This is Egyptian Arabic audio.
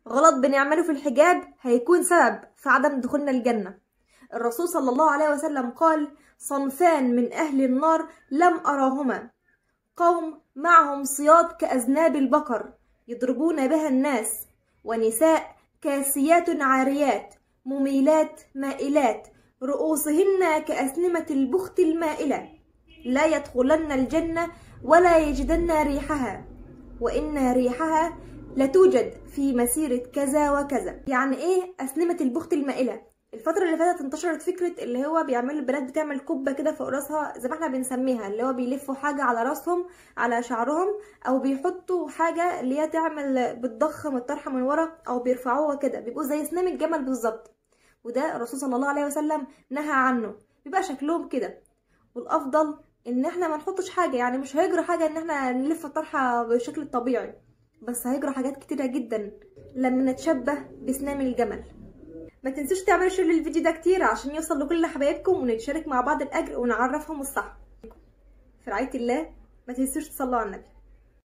غلط بنعمله في الحجاب هيكون سبب في عدم دخولنا الجنة الرسول صلى الله عليه وسلم قال صنفان من أهل النار لم أراهما قوم معهم صياد كأذناب البقر يضربون بها الناس ونساء كاسيات عاريات مميلات مائلات رؤوسهن كأسنمة البخت المائلة لا يدخلن الجنة ولا يجدن ريحها وإن ريحها لتوجد في مسيرة كذا وكذا يعني ايه أسنمة البخت المائلة الفترة اللي فاتت انتشرت فكرة اللي هو بيعملوا البنات بتعمل كبة كده فوق راسها زي ما احنا بنسميها اللي هو بيلفوا حاجة على راسهم على شعرهم او بيحطوا حاجة اللي هي تعمل بتضخم الطرحة من ورا او بيرفعوها كده بيبقوا زي سنام الجمل بالظبط وده الرسول صلى الله عليه وسلم نهى عنه بيبقى شكلهم كده والافضل ان احنا ما نحطش حاجة يعني مش هيجرى حاجة ان احنا نلف الطرحة بالشكل الطبيعي بس هيجرى حاجات كتيرة جدا لما نتشبه بسنام الجمل ما تنسوش تعملوا شير للفيديو ده كتير عشان يوصل لكل حبايبكم ونتشارك مع بعض الاجر ونعرفهم الصح في رعاية الله ما تنسوش تصلوا على النبي